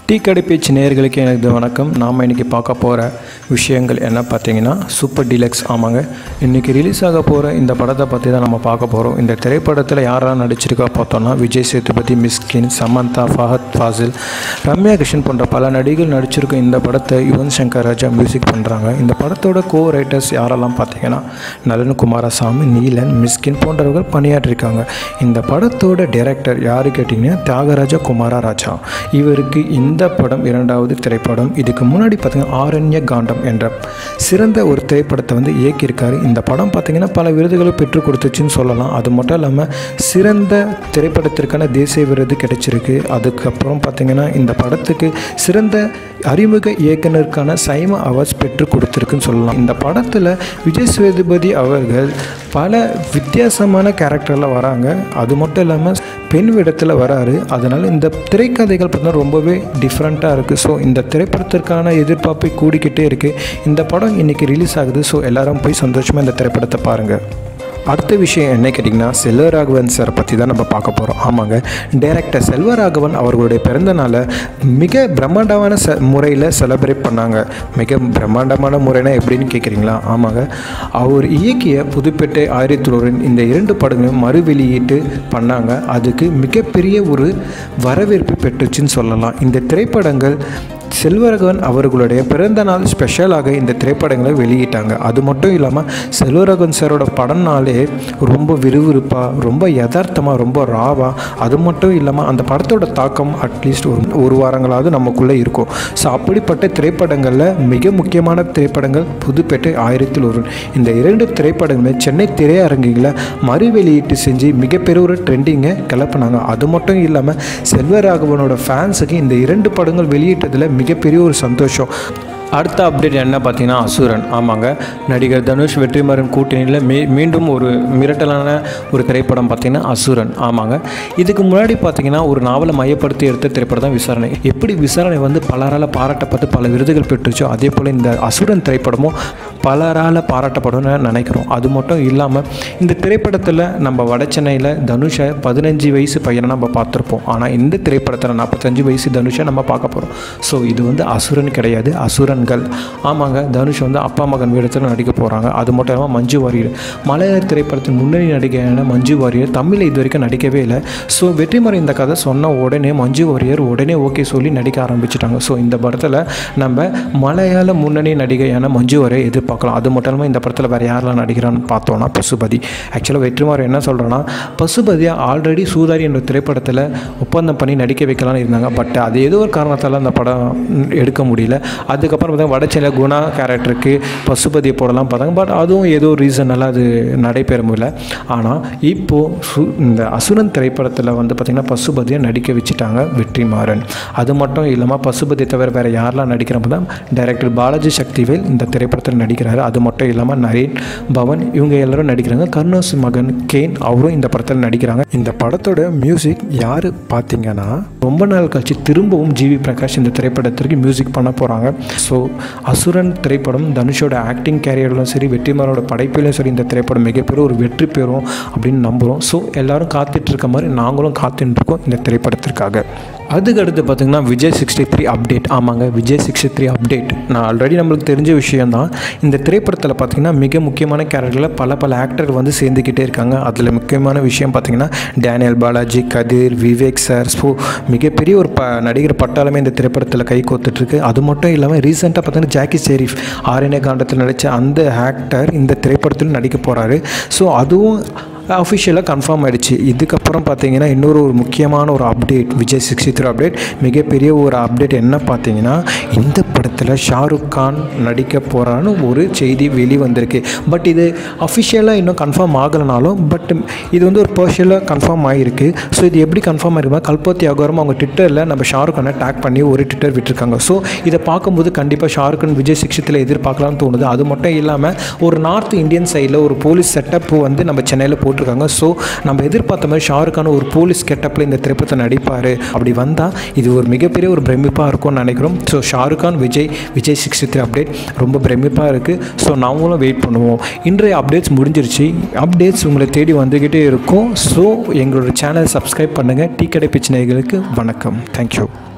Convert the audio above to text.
tea கடை பேச்சு நேயர்களுக்கு எனது வணக்கம் நாம் இன்றைக்கி பார்க்க போகிற விஷயங்கள் என்ன பார்த்தீங்கன்னா சூப்பர் டீலக்ஸ் ஆமாங்க இன்றைக்கி ரிலீஸ் ஆக போகிற இந்த படத்தை பற்றி தான் நம்ம பார்க்க போகிறோம் இந்த திரைப்படத்தில் யாரெல்லாம் நடிச்சிருக்கா பார்த்தோன்னா விஜய் சேதுபதி மிஸ்கின் சமந்தா ஃபஹத் ஃபாசில் ரம்யா கிருஷ்ணன் போன்ற பல நடிகர்கள் நடிச்சிருக்க இந்த படத்தை யுவன் சங்கர் ராஜா மியூசிக் பண்ணுறாங்க இந்த படத்தோட கோ ரைட்டர்ஸ் யாரெல்லாம் பார்த்தீங்கன்னா நலன் குமாரசாமி நீலன் மிஸ்கின் போன்றவர்கள் பணியாற்றிருக்காங்க இந்த படத்தோட டைரக்டர் யாரு கேட்டிங்கன்னா தியாகராஜா குமாரராஜா இவருக்கு இந்த படம் இரண்டாவது திரைப்படம் இதுக்கு முன்னாடி பார்த்தீங்கன்னா ஆரண்ய காண்டம் என்ற சிறந்த ஒரு திரைப்படத்தை வந்து இயக்கியிருக்காரு இந்த படம் பார்த்தீங்கன்னா பல விருதுகளை பெற்றுக் கொடுத்துச்சுன்னு சொல்லலாம் அது மட்டும் இல்லாமல் சிறந்த திரைப்படத்திற்கான தேசிய விருது கிடைச்சிருக்கு அதுக்கப்புறம் பார்த்தீங்கன்னா இந்த படத்துக்கு சிறந்த அறிமுக இயக்குனருக்கான சைம அவார்ட்ஸ் பெற்றுக் கொடுத்துருக்குன்னு சொல்லலாம் இந்த படத்தில் விஜய் சேதுபதி அவர்கள் பல வித்தியாசமான கேரக்டரில் வராங்க அது மட்டும் இல்லாமல் பெண் விடத்தில் வராரு அதனால் இந்த திரைக்கதைகள் பார்த்தீங்கன்னா ரொம்பவே டிஃப்ரெண்ட்டாக இருக்குது ஸோ இந்த திரைப்படத்திற்கான எதிர்பார்ப்பை கூடிக்கிட்டே இருக்குது இந்த படம் இன்றைக்கி ரிலீஸ் ஆகுது ஸோ எல்லாரும் போய் சந்தோஷமாக இந்த திரைப்படத்தை பாருங்கள் அடுத்த விஷயம் என்ன கேட்டிங்கன்னா செல்வராகவன் சார் பற்றி தான் நம்ம பார்க்க போகிறோம் ஆமாங்க டைரக்டர் செல்வராகவன் அவர்களுடைய பிறந்த நாளை மிக பிரம்மாண்டமான ச முறையில் செலிப்ரேட் பண்ணாங்க மிக பிரம்மாண்டமான முறைனா எப்படின்னு கேட்குறீங்களா ஆமாங்க அவர் இயக்கிய புதுப்பேட்டை ஆயிரத்தி தொண்ணூறு இந்த இரண்டு படங்களும் மறு வெளியீட்டு பண்ணாங்க அதுக்கு மிகப்பெரிய ஒரு வரவேற்பு பெற்றுச்சுன்னு சொல்லலாம் இந்த திரைப்படங்கள் செல்வரகவன் அவர்களுடைய பிறந்த நாள் ஸ்பெஷலாக இந்த திரைப்படங்களை வெளியிட்டாங்க அது மட்டும் இல்லாமல் செல்வரகவன் சாரோட படம்னாலே ரொம்ப விறுவிறுப்பாக ரொம்ப யதார்த்தமாக ரொம்ப ராவாக அது மட்டும் இல்லாமல் அந்த படத்தோட தாக்கம் அட்லீஸ்ட் ஒரு ஒரு வாரங்களாவது நமக்குள்ளே இருக்கும் ஸோ அப்படிப்பட்ட திரைப்படங்களில் மிக முக்கியமான திரைப்படங்கள் புதுப்பேட்டை ஆயிரத்தில் ஒரு இந்த இரண்டு திரைப்படங்களுமே சென்னை திரையரங்குகளை மறு வெளியீட்டு செஞ்சு மிகப்பெரிய ஒரு ட்ரெண்டிங்கை கிளப்பினாங்க அது மட்டும் இல்லாமல் செல்வராகவனோட ஃபேன்ஸுக்கு இந்த இரண்டு படங்கள் வெளியிட்டதில் மிகப்பெரிய ஒரு சந்தோஷம் அடுத்த அப்டேட் என்ன பார்த்தீங்கன்னா அசுரன் ஆமாங்க நடிகர் தனுஷ் வெற்றிமாறன் கூட்டணியில் மீ மீண்டும் ஒரு மிரட்டலான ஒரு திரைப்படம் பார்த்தீங்கன்னா அசுரன் ஆமாங்க இதுக்கு முன்னாடி பார்த்தீங்கன்னா ஒரு நாவலை மையப்படுத்தி எடுத்த திரைப்படம் தான் விசாரணை எப்படி விசாரணை வந்து பலரால் பாராட்டப்பட்டு பல விருதுகள் பெற்றுச்சோ அதே போல் இந்த அசுரன் திரைப்படமும் பலரால் பாராட்டப்படும்னு நினைக்கிறோம் அது மட்டும் இல்லாமல் இந்த திரைப்படத்தில் நம்ம வட சென்னையில் தனுஷை பதினஞ்சு வயசு பையனை நம்ம பார்த்துருப்போம் ஆனால் இந்த திரைப்படத்தில் நாற்பத்தஞ்சு வயசு தனுஷை நம்ம பார்க்க போகிறோம் ஸோ இது வந்து அசுரன் கிடையாது அசுரன்கள் ஆமாங்க தனுஷ் வந்து அப்பா மகன் வேடத்தில் நடிக்க போகிறாங்க அது மட்டும் இல்லாமல் மஞ்சு வாரியர் மலையாள திரைப்படத்தின் முன்னணி நடிகையான மஞ்சு வாரியர் தமிழில் இது வரைக்கும் நடிக்கவே இல்லை ஸோ வெற்றிமாறன் இந்த கதை சொன்ன உடனே மஞ்சு வாரியர் உடனே ஓகே சொல்லி நடிக்க ஆரம்பிச்சிட்டாங்க ஸோ இந்த படத்தில் நம்ம மலையாள முன்னணி நடிகையான மஞ்சு வாரியர் எதிர்பார்க்கலாம் அது மட்டும் இல்லாமல் இந்த படத்தில் வேறு யாரெல்லாம் நடிக்கிறான்னு பார்த்தோன்னா பசுபதி ஆக்சுவலாக வெற்றிமாறன் என்ன சொல்கிறேன்னா பசுபதியை ஆல்ரெடி சூதாரி என்ற திரைப்படத்தில் ஒப்பந்தம் பண்ணி நடிக்க வைக்கலாம்னு இருந்தாங்க பட் அது ஏதோ ஒரு காரணத்தால் அந்த படம் எடுக்க முடியல அதுக்கப்புறம் பார்த்தா வடச்சென்னை குணா கேரக்டருக்கு பசுபதியை போடலாம் பார்த்தாங்க பட் அதுவும் ஏதோ ரீசனால் அது நடைபெற முடியல ஆனால் இப்போது சு இந்த அசுரன் திரைப்படத்தில் வந்து பார்த்திங்கன்னா பசுபதியை நடிக்க வச்சுட்டாங்க வெற்றிமாறன் அது மட்டும் இல்லாமல் பசுபதியை தவிர வேறு யாரெல்லாம் நடிக்கிறப்ப தான் டைரக்டர் பாலாஜி சக்திவேல் இந்த திரைப்படத்தில் நடிக்கிறாரு அது மட்டும் இல்லாமல் நரேன் பவன் இவங்க எல்லாரும் நடிக்கிறாங்க கருணாஸ் மகன் கேன் அவரும் இந்த படத்தில் நடிக்கிறாங்க இந்த படத்தோட மியூசிக் யார் பார்த்தீங்கன்னா ரொம்ப நாள் கழிச்சு திரும்பவும் ஜிவி பிரகாஷ் இந்த திரைப்படத்திற்கு மியூசிக் பண்ண போகிறாங்க ஸோ அசுரன் திரைப்படம் தனுஷோட ஆக்டிங் கேரியர்லும் சரி வெற்றிமாரோட படைப்பிலும் சரி இந்த திரைப்படம் மிகப்பெரிய ஒரு வெற்றி பெறும் அப்படின்னு நம்புகிறோம் ஸோ எல்லாரும் காத்துட்டு இருக்க மாதிரி நாங்களும் காத்துட்டு இருக்கோம் இந்த திரைப்படத்திற்காக அதுக்கு அடுத்து பார்த்திங்கன்னா விஜய் சிக்ஸ்டி த்ரீ அப்டேட் ஆமாங்க விஜய் சிக்ஸ்டி த்ரீ அப்டேட் நான் ஆல்ரெடி நம்மளுக்கு தெரிஞ்ச விஷயந்தான் இந்த திரைப்படத்தில் பார்த்திங்கன்னா மிக முக்கியமான கேரக்டரில் பல பல ஆக்டர் வந்து சேர்ந்துக்கிட்டே இருக்காங்க அதில் முக்கியமான விஷயம் பார்த்திங்கன்னா Daniel Balaji Kathir Vivek sir so மிகப்பெரிய ஒரு ப நடிகர் பட்டாளமே இந்த திரைப்படத்தில் கை கோத்துட்ருக்கு அது மட்டும் இல்லாமல் ரீசெண்டாக பார்த்தீங்கன்னா ஜாக்கி ஷெரீஃப் ஆரண்ய காண்டத்தில் நடித்த அந்த ஆக்டர் இந்த திரைப்படத்தில் நடிக்க போகிறாரு ஸோ அதுவும் அஃபிஷியலாக கன்ஃபார்ம் ஆகிடுச்சு இதுக்கப்புறம் பார்த்தீங்கன்னா இன்னொரு ஒரு முக்கியமான ஒரு update Vijay sixty three update மிகப்பெரிய ஒரு அப்டேட் என்ன பார்த்தீங்கன்னா இந்த படத்தில் ஷாருக் கான் நடிக்க போகிறான்னு ஒரு செய்தி வெளிவந்திருக்கு பட் இது அஃபிஷியலாக இன்னும் கன்ஃபார்ம் ஆகலைனாலும் பட் இது வந்து ஒரு பர்ஷியலாக கன்ஃபார்ம் ஆகிருக்கு ஸோ இது எப்படி கன்ஃபார்ம் ஆகிருக்கா கல்பத்தி அகோரம் அவங்க ட்விட்டரில் நம்ம ஷாருக் கானை டேக் பண்ணி ஒரு ட்விட்டர் விட்டுருக்காங்க ஸோ இதை பார்க்கும்போது கண்டிப்பாக ஷாருக் கான் விஜய் சிக்ஷத்தில் எதிர்பார்க்கலாம்னு தோணுது அது மட்டும் இல்லாமல் ஒரு நார்த் இந்தியன் சைடில் ஒரு போலீஸ் செட்டப் வந்து நம்ம சென்னையில் போட்டிருக்காங்க ஸோ நம்ம எதிர்பார்த்த மாதிரி ஷாருக் கான் ஒரு போலீஸ் கெட்டப்பில் இந்த திரைப்படத்தை நடிப்பார் அப்படி வந்தால் இது ஒரு மிகப்பெரிய ஒரு பிரமிப்பாக இருக்கும்னு நினைக்கிறோம் so Shahrukh Khan Vijay Vijay sixty three update ரொம்ப பிரமிப்பாக இருக்குது ஸோ நாங்களும் வெயிட் பண்ணுவோம் இன்றைய அப்டேட்ஸ் முடிஞ்சிருச்சு அப்டேட்ஸ் உங்களை தேடி வந்துக்கிட்டே இருக்கும் ஸோ எங்களோட சேனல் சப்ஸ்கிரைப் பண்ணுங்கள் டீ கடை பிரச்சனைகளுக்கு வணக்கம் தேங்க்யூ